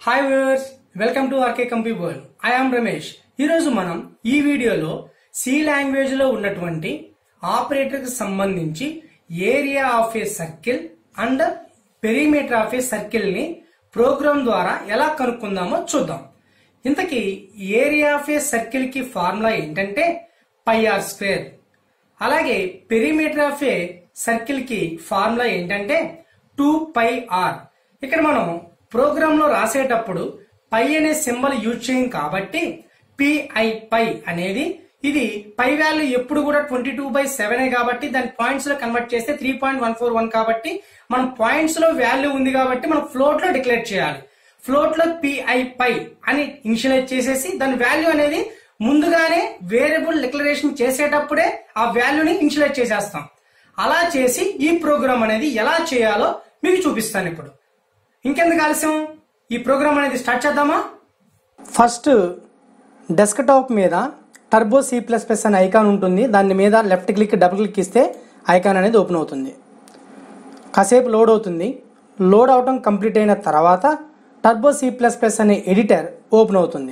hi viewers welcome to RK compy world I am Ramesh ఈరోజు మనం ఈ వీడియోలో సి లాంగ్వేజ్ లో ఉన్నటువంటి ఆపరేటర్ కి సంబంధించి area of a circle and perimeter of a circle ని ప్రోగ్రామ్ ద్వారా ఎలా కనుక్కుందామో చూద్దాం ఇంతకీ ఏరియా ఆఫ్ ఏ సర్కిల్ కి ఫార్ములా ఏంటంటే పై ఆర్ స్క్వేర్ అలాగే పెరిమీటర్ ఆఫ్ ఏ సర్కిల్ కి ఫార్ములా ఏంటంటే టూ పై ఆర్ ఇక్కడ మనం ప్రోగ్రామ్ లో రాసేటప్పుడు పై అనే సింబల్ యూజ్ చేయం కాబట్టి పిఐ పై అనేది ఇది పై వాల్యూ ఎప్పుడు కూడా ట్వంటీ టూ బై సెవెన్ కాబట్టి దాని పాయింట్స్ లో కన్వర్ట్ చేస్తే three point one four one కాబట్టి మనం పాయింట్స్ లో వాల్యూ ఉంది కాబట్టి మనం ఫ్లోట్ లో డిక్లేర్ చేయాలి ఫ్లోట్ లో పిఐ పై అని ఇనిషియలైజ్ చేసేసి దాని వాల్యూ అనేది ముందుగానే వేరియబుల్ డిక్లరేషన్ చేసేటప్పుడే ఆ వాల్యూని ఇనిషియలైజ్ చేసేస్తాం అలా చేసి ఈ ప్రోగ్రామ్ అనేది ఎలా చేయాలో మీకు చూపిస్తాను ఇప్పుడు ఇంకెందుకు ఆలస్యం ఈ ప్రోగ్రామ్ అనేది స్టార్ట్ చేద్దామా ఫస్ట్ డెస్క్టాప్ మీద టర్బో సి ప్లస్ ప్లస్ అనే ఐకాన్ ఉంటుంది దాని మీద లెఫ్ట్ క్లిక్ డబుల్ క్లిక్ ఇస్తే ఐకాన్ అనేది ఓపెన్ అవుతుంది కాసేపు లోడ్ అవుతుంది లోడ్ అవటం కంప్లీట్ అయిన తర్వాత టర్బో సి ప్లస్ ప్లస్ అనే ఎడిటర్ ఓపెన్ అవుతుంది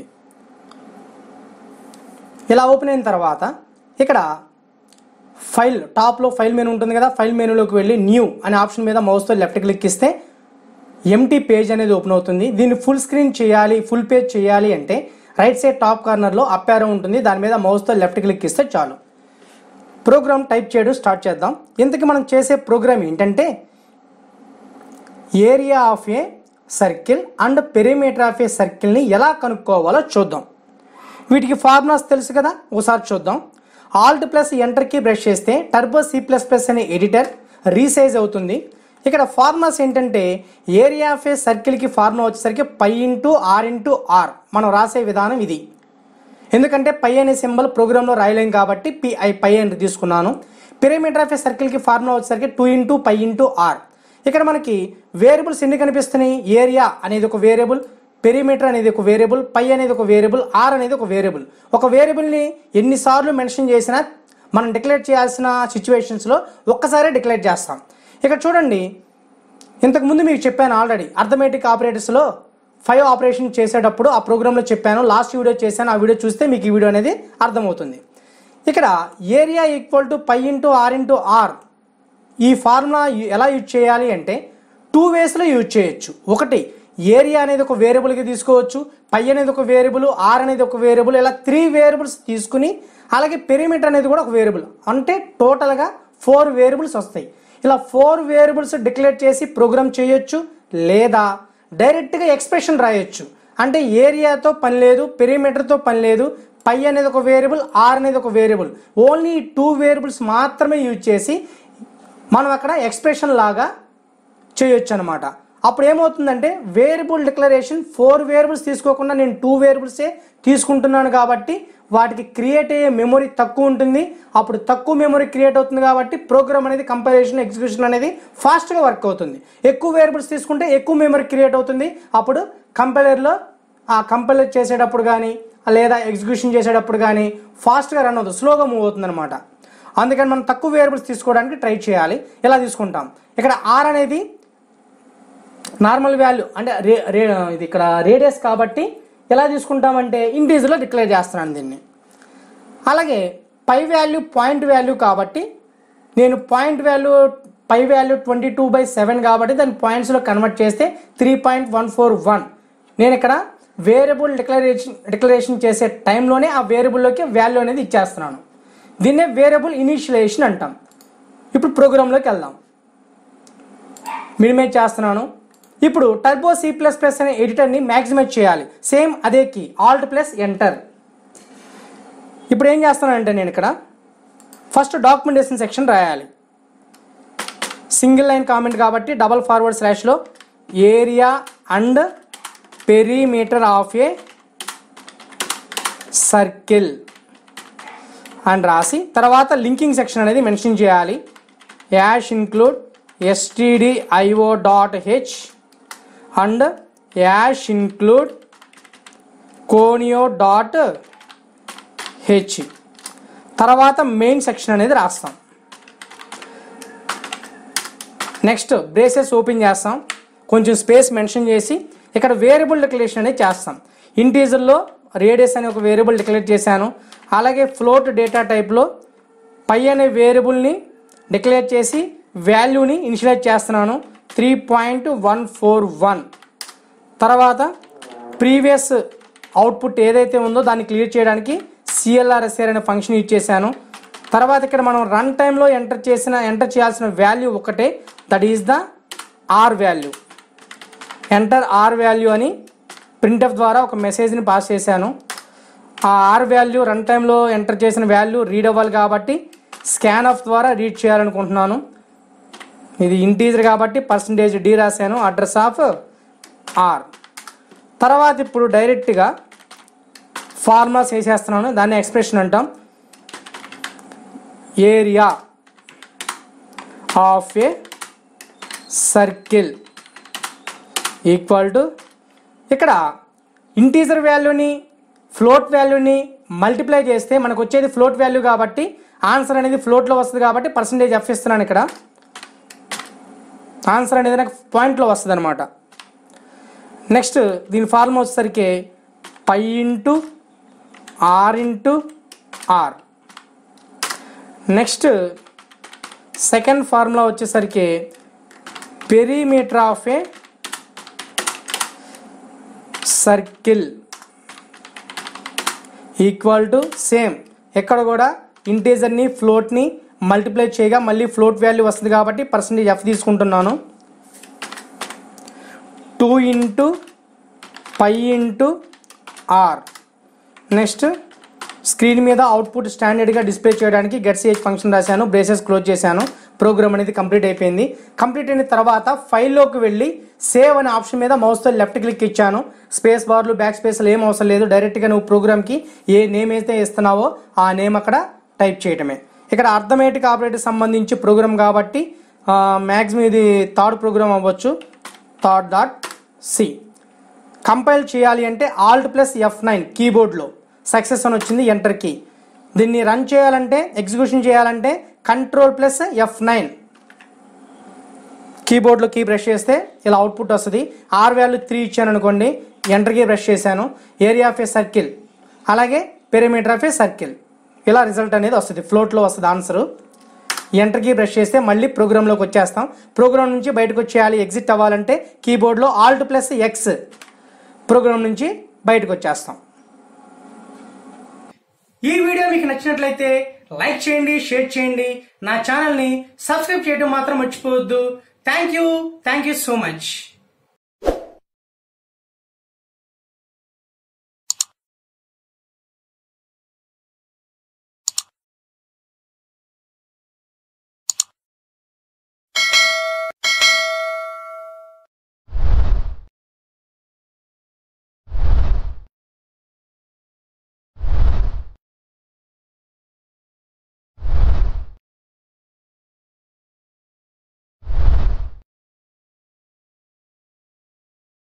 ఇలా ఓపెన్ అయిన తర్వాత ఇక్కడ ఫైల్ టాప్లో ఫైల్ మెనూ ఉంటుంది కదా ఫైల్ మెనూలోకి వెళ్ళి న్యూ అనే ఆప్షన్ మీద మౌస్తో లెఫ్ట్ క్లిక్ ఇస్తే ఎంటీ పేజ్ అనేది ఓపెన్ అవుతుంది దీన్ని ఫుల్ స్క్రీన్ చేయాలి ఫుల్ పేజ్ చేయాలి అంటే రైట్ సైడ్ టాప్ కార్నర్లో అప్ యారో ఉంటుంది దాని మీద మౌస్తో లెఫ్ట్ క్లిక్ ఇస్తే చాలు ప్రోగ్రామ్ టైప్ చేయడం స్టార్ట్ చేద్దాం ఇంతకీ మనం చేసే ప్రోగ్రామ్ ఏంటంటే area of a circle and perimeter of a సర్కిల్ని ఎలా కనుక్కోవాలో చూద్దాం వీటికి ఫార్ములాస్ తెలుసు కదా ఒకసారి చూద్దాం ఆల్ట్ ప్లస్ ఎంటర్ కి బ్రష్ చేస్తే టర్బో సి ప్లస్ ప్లస్ అనే ఎడిటర్ రీసైజ్ అవుతుంది ఇక్కడ ఫార్ములాస్ ఏంటంటే ఏరియా ఆఫ్ ఏ సర్కిల్కి ఫార్ములా వచ్చేసరికి pi into r into r మనం రాసే విధానం ఇది ఎందుకంటే పై అనే సింబల్ ప్రోగ్రాంలో రాయలేం కాబట్టి పిఐ పై అని తీసుకున్నాను పిరమీటర్ ఆఫ్ ఏ సర్కిల్కి ఫార్ములా వచ్చేసరికి two into pi into r ఇక్కడ మనకి వేరియబుల్స్ ఎన్ని కనిపిస్తున్నాయి ఏరియా అనేది ఒక వేరియబుల్ పెరిమీటర్ అనేది ఒక వేరియబుల్ పై అనేది ఒక వేరియబుల్ ఆర్ అనేది ఒక వేరియబుల్ ఒక వేరియబుల్ని ఎన్నిసార్లు మెన్షన్ చేసినా మనం డిక్లేర్ చేయాల్సిన సిచ్యువేషన్స్లో ఒక్కసారే డిక్లేర్ చేస్తాం ఇక్కడ చూడండి ఇంతకు ముందు మీకు చెప్పాను ఆల్రెడీ అర్థమెటిక్ ఆపరేటర్స్లో ఫైవ్ ఆపరేషన్ చేసేటప్పుడు ఆ ప్రోగ్రాంలో చెప్పాను లాస్ట్ వీడియో చేశాను ఆ వీడియో చూస్తే మీకు ఈ వీడియో అనేది అర్థమవుతుంది ఇక్కడ area equal to pi into r into r ఈ ఫార్ములా ఎలా యూజ్ చేయాలి అంటే టూ వేస్లో యూజ్ చేయొచ్చు ఒకటి ఏరియా అనేది ఒక వేరియబుల్కి తీసుకోవచ్చు పై అనేది ఒక వేరియబుల్ ఆర్ అనేది ఒక వేరియబుల్ ఇలా త్రీ వేరియబుల్స్ తీసుకుని అలాగే పెరిమీటర్ అనేది కూడా ఒక వేరియబుల్ అంటే టోటల్గా ఫోర్ వేరియబుల్స్ వస్తాయి ఇలా ఫోర్ వేరియబుల్స్ డిక్లేర్ చేసి ప్రోగ్రామ్ చేయొచ్చు లేదా డైరెక్ట్గా ఎక్స్ప్రెషన్ రాయొచ్చు అంటే ఏరియాతో పని లేదు పెరిమీటర్తో పని లేదు పై అనేది ఒక వేరియబుల్ ఆర్ అనేది ఒక వేరియబుల్ ఓన్లీ టూ వేరియబుల్స్ మాత్రమే యూజ్ చేసి మనం అక్కడ ఎక్స్ప్రెషన్ లాగా చేయొచ్చు అనమాట అప్పుడు ఏమవుతుందంటే వేరియబుల్ డిక్లరేషన్ ఫోర్ వేరియబుల్స్ తీసుకోకుండా నేను టూ వేరియబుల్సే తీసుకుంటున్నాను కాబట్టి వాటికి క్రియేట్ అయ్యే మెమొరీ తక్కువ ఉంటుంది అప్పుడు తక్కువ మెమొరీ క్రియేట్ అవుతుంది కాబట్టి ప్రోగ్రామ్ అనేది కంపైలేషన్ ఎగ్జిక్యూషన్ అనేది ఫాస్ట్గా వర్క్ అవుతుంది ఎక్కువ వేరియబుల్స్ తీసుకుంటే ఎక్కువ మెమొరీ క్రియేట్ అవుతుంది అప్పుడు కంపైలర్లో ఆ కంపైలర్ చేసేటప్పుడు కానీ లేదా ఎగ్జిక్యూషన్ చేసేటప్పుడు కానీ ఫాస్ట్గా రన్ అవుతుంది స్లోగా మూవ్ అవుతుంది అనమాట అందుకని మనం తక్కువ వేరియబుల్స్ తీసుకోవడానికి ట్రై చేయాలి ఇలా తీసుకుంటాం ఇక్కడ ఆర్ అనేది నార్మల్ వాల్యూ అంటే రే రే ఇది ఇక్కడ రేడియస్ కాబట్టి ఎలా తీసుకుంటామంటే ఇంటీజర్లో డిక్లేర్ చేస్తున్నాను దీన్ని అలాగే పై వాల్యూ పాయింట్ వాల్యూ కాబట్టి నేను point value pi value twenty two by seven కాబట్టి దాన్ని పాయింట్స్లో కన్వర్ట్ చేస్తే three point one four one నేను ఇక్కడ వేరియబుల్ డిక్లరేషన్ డిక్లరేషన్ చేసే టైంలోనే ఆ వేరియబుల్లోకి వాల్యూ అనేది ఇచ్చేస్తున్నాను దీన్నే వేరియబుల్ ఇనిషియలైజేషన్ అంటాం ఇప్పుడు ప్రోగ్రాంలోకి వెళ్దాం మినిమైజ్ చేస్తున్నాను ఇప్పుడు టర్బో సి ప్లస్ ప్లస్ అనే ఎడిటర్ని మ్యాక్సిమైజ్ చేయాలి సేమ్ అదే కీ ఆల్ట్ ప్లస్ ఎంటర్ ఇప్పుడు ఏం చేస్తానంటే నేను ఇక్కడ ఫస్ట్ డాక్యుమెంటేషన్ సెక్షన్ రాయాలి సింగిల్ లైన్ కామెంట్ కాబట్టి డబల్ ఫార్వర్డ్ స్లాష్లో area and perimeter of a circle అని రాసి తర్వాత లింకింగ్ సెక్షన్ అనేది మెన్షన్ చేయాలి hash include STD IO dot H and hash include conio dot H తర్వాత మెయిన్ సెక్షన్ అనేది రాస్తాం నెక్స్ట్ బ్రేసెస్ ఓపెన్ చేస్తాం కొంచెం స్పేస్ మెన్షన్ చేసి ఇక్కడ వేరియబుల్ డిక్లరేషన్ అనేది చేస్తాం ఇంటీజర్లో రేడియస్ అనే ఒక వేరియబుల్ డిక్లేర్ చేశాను అలాగే ఫ్లోట్ డేటా టైప్లో పై అనే వేరియబుల్ని డిక్లేర్ చేసి వాల్యూని ఇనిషియలైజ్ చేస్తున్నాను three point one four one తర్వాత ప్రీవియస్ అవుట్పుట్ ఏదైతే ఉందో దాన్ని క్లియర్ చేయడానికి సిఎల్ఆర్ఎస్ఆర్ అనే ఫంక్షన్ యూజ్ చేశాను తర్వాత ఇక్కడ మనం రన్ టైంలో ఎంటర్ చేసిన ఎంటర్ చేయాల్సిన వాల్యూ ఒకటే that is the r value enter r value అని ప్రింట్ఎఫ్ ద్వారా ఒక మెసేజ్ని పాస్ చేశాను ఆ ఆర్ వాల్యూ రన్ టైంలో ఎంటర్ చేసిన వాల్యూ రీడ్ అవ్వాలి కాబట్టి స్కాన్ ఆఫ్ ద్వారా రీడ్ చేయాలనుకుంటున్నాను ఇది ఇంటీజర్ కాబట్టి పర్సంటేజ్ డి రాశాను అడ్రస్ ఆఫ్ ఆర్ తర్వాత ఇప్పుడు డైరెక్ట్గా ఫార్ములాస్ వేసేస్తున్నాను దాన్ని ఎక్స్ప్రెషన్ అంటాం area of a circle equal to ఇక్కడ ఇంటీజర్ వాల్యూని ఫ్లోట్ వాల్యూని మల్టిప్లై చేస్తే మనకు వచ్చేది ఫ్లోట్ వాల్యూ కాబట్టి ఆన్సర్ అనేది ఫ్లోట్లో వస్తుంది కాబట్టి పర్సంటేజ్ ఎఫ్ ఇస్తున్నాను ఇక్కడ ఆన్సర్ అనేది నాకు పాయింట్లో వస్తుంది అనమాట నెక్స్ట్ దీని ఫార్ములా వచ్చేసరికి pi into r into r next second formula వచ్చేసరికి perimeter of a circle equal to same ఎక్కడ కూడా ఇంటీజర్ని ఫ్లోట్ని మల్టిప్లై చేయగా మళ్ళీ ఫ్లోట్ వాల్యూ వస్తుంది కాబట్టి పర్సంటేజ్ ఎఫ్ తీసుకుంటున్నాను two into pi into r next screen మీద అవుట్పుట్ స్టాండర్డ్గా డిస్ప్లే చేయడానికి గెట్ సిహెచ్ ఫంక్షన్ రాశాను బ్రేసెస్ క్లోజ్ చేశాను ప్రోగ్రామ్ అనేది కంప్లీట్ అయిపోయింది కంప్లీట్ అయిన తర్వాత ఫైల్లోకి వెళ్ళి సేవ్ అనే ఆప్షన్ మీద మౌస్తో లెఫ్ట్ క్లిక్ ఇచ్చాను స్పేస్ బార్లు బ్యాక్ స్పేస్లు ఏం అవసరం లేదు డైరెక్ట్గా నువ్వు ప్రోగ్రామ్కి ఏ నేమ్ అయితే ఇస్తున్నావో ఆ నేమ్ అక్కడ టైప్ చేయటమే ఇక్కడ అర్థమేటిక్ ఆపరేటర్ సంబంధించి ప్రోగ్రామ్ కాబట్టి మ్యాక్సిమం ఇది థర్డ్ ప్రోగ్రామ్ అవ్వచ్చు థర్డ్ డాట్ సి కంపైల్ చేయాలి అంటే ఆల్ట్ ప్లస్ ఎఫ్ నైన్ కీబోర్డ్లో సక్సెస్ అని వచ్చింది ఎంటర్ కీ దీన్ని రన్ చేయాలంటే ఎగ్జిక్యూషన్ చేయాలంటే కంట్రోల్ ప్లస్ ఎఫ్ నైన్ కీబోర్డ్లో కీ బ్రష్ చేస్తే ఇలా అవుట్పుట్ వస్తుంది ఆర్ వాల్యూ త్రీ ఇచ్చాను అనుకోండి ఎంటర్ కీ బ్రష్ చేశాను ఏరియా ఆఫ్ ఏ సర్కిల్ అలాగే పెరిమీటర్ ఆఫ్ ఏ సర్కిల్ ఇలా రిజల్ట్ అనేది వస్తుంది ఫ్లోట్లో వస్తుంది ఆన్సరు ఎంటర్ కీ బ్రష్ చేస్తే మళ్ళీ ప్రోగ్రాంలోకి వచ్చేస్తాం ప్రోగ్రామ్ నుంచి బయటకు వచ్చేయాలి ఎగ్జిట్ అవ్వాలంటే కీబోర్డ్లో ఆల్ట్ ప్లస్ ఎక్స్ ప్రోగ్రామ్ నుంచి బయటకు వచ్చేస్తాం ఈ వీడియో మీకు నచ్చినట్లయితే లైక్ చేయండి షేర్ చేయండి నా ఛానల్ ని సబ్స్క్రైబ్ చేయడం మాత్రం మర్చిపోవద్దు thank you thank you so much